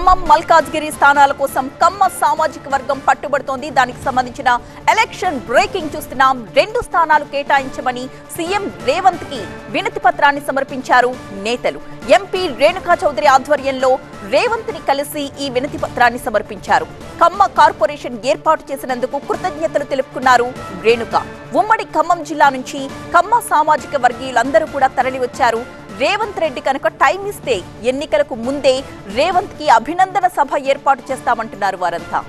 ఖమ్మం మల్కాజ్గిరి స్థానాల కోసం కమ్మ సామాజిక వర్గం పట్టుబడుతోంది దానికి సంబంధించిన ఎలక్షన్ బ్రేకింగ్ చూస్తున్నాం రెండు స్థానాలు కేటాయించమని సీఎం రేవంత్ కి వినతి పత్రాన్ని సమర్పించారు నేతలు ఎంపీ రేణుకా చౌదరి ఆధ్వర్యంలో రేవంత్ ని కలిసి ఈ వినతి పత్రాన్ని సమర్పించారు ఖమ్మ కార్పొరేషన్ ఏర్పాటు చేసినందుకు కృతజ్ఞతలు తెలుపుకున్నారు రేణుక ఉమ్మడి ఖమ్మం జిల్లా నుంచి ఖమ్మ సామాజిక వర్గీయులందరూ కూడా తరలివచ్చారు రేవంత్ రెడ్డి కనుక టైం ఇస్తే ఎన్నికలకు ముందే రేవంత్ కి అభినందన సభ ఏర్పాటు చేస్తామంటున్నారు వారంతా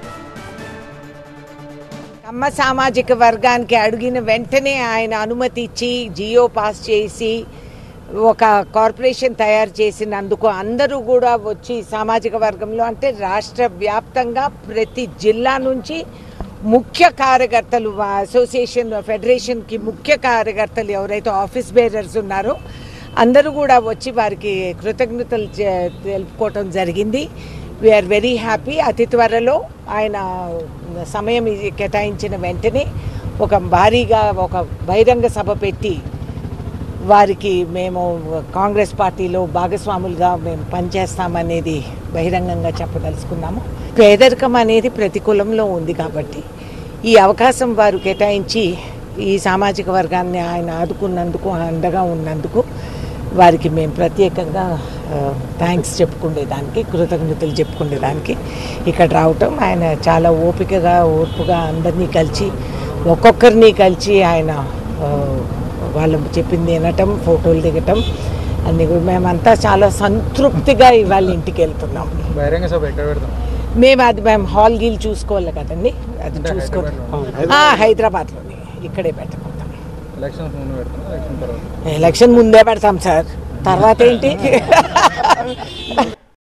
కమ్మ సామాజిక వర్గానికి అడిగిన వెంటనే ఆయన అనుమతి ఇచ్చి జియో పాస్ చేసి ఒక కార్పొరేషన్ తయారు చేసినందుకు అందరూ కూడా వచ్చి సామాజిక వర్గంలో అంటే రాష్ట్ర వ్యాప్తంగా ప్రతి జిల్లా నుంచి ముఖ్య కార్యకర్తలు వా- అసోసియేషన్ ఫెడరేషన్కి ముఖ్య కార్యకర్తలు ఎవరైతే ఆఫీస్ బేరర్స్ ఉన్నారో అందరూ కూడా వచ్చి వారికి కృతజ్ఞతలు చె- తెలుపుకోవటం జరిగింది వీఆర్ వెరీ హ్యాపీ అతి త్వరలో ఆయన సమయం ఇది కేటాయించిన వెంటనే ఒక భారీగా ఒక బహిరంగ సభ పెట్టి వారికి మేము కాంగ్రెస్ పార్టీలో భాగస్వాములుగా మేము పనిచేస్తామనేది బహిరంగంగా చెప్పదలుచుకున్నాము పేదరికం అనేది ప్రతి కులంలో ఉంది కాబట్టి ఈ అవకాశం వారు కేటాయించి ఈ సామాజిక వర్గాన్ని ఆయన ఆదుకున్నందుకు అండగా ఉన్నందుకు వారికి మేము ప్రత్యేకంగా థ్యాంక్స్ చెప్పుకునేదానికి కృతజ్ఞతలు చెప్పుకునేదానికి ఇక్కడ రావటం ఆయన చాలా ఓపికగా ఓర్పుగా అందరినీ కలిసి ఒక్కొక్కరిని కలిసి ఆయన ఆ, వాళ్ళు చెప్పింది వినటం ఫోటోలు దిగటం అన్ని కూడా మేమంతా చాలా సంతృప్తిగా ఇవాళ ఇంటికి వెళ్తున్నాం బహిరంగ సభ ఎక్కడ పెడతాం మేము అది మేము హాల్ గీల్ చూసుకోవాలి కదండి అది చూసుకొని ఆ, హైదరాబాద్లోనే ఇక్కడే పెట్టుకుంటాం ఎలక్షన్స్ ముందు పెడతాం ఎలక్షన్ తర్వాత ఎలక్షన్ ముందే పెడతాం సార్ తర్వాత ఏంటి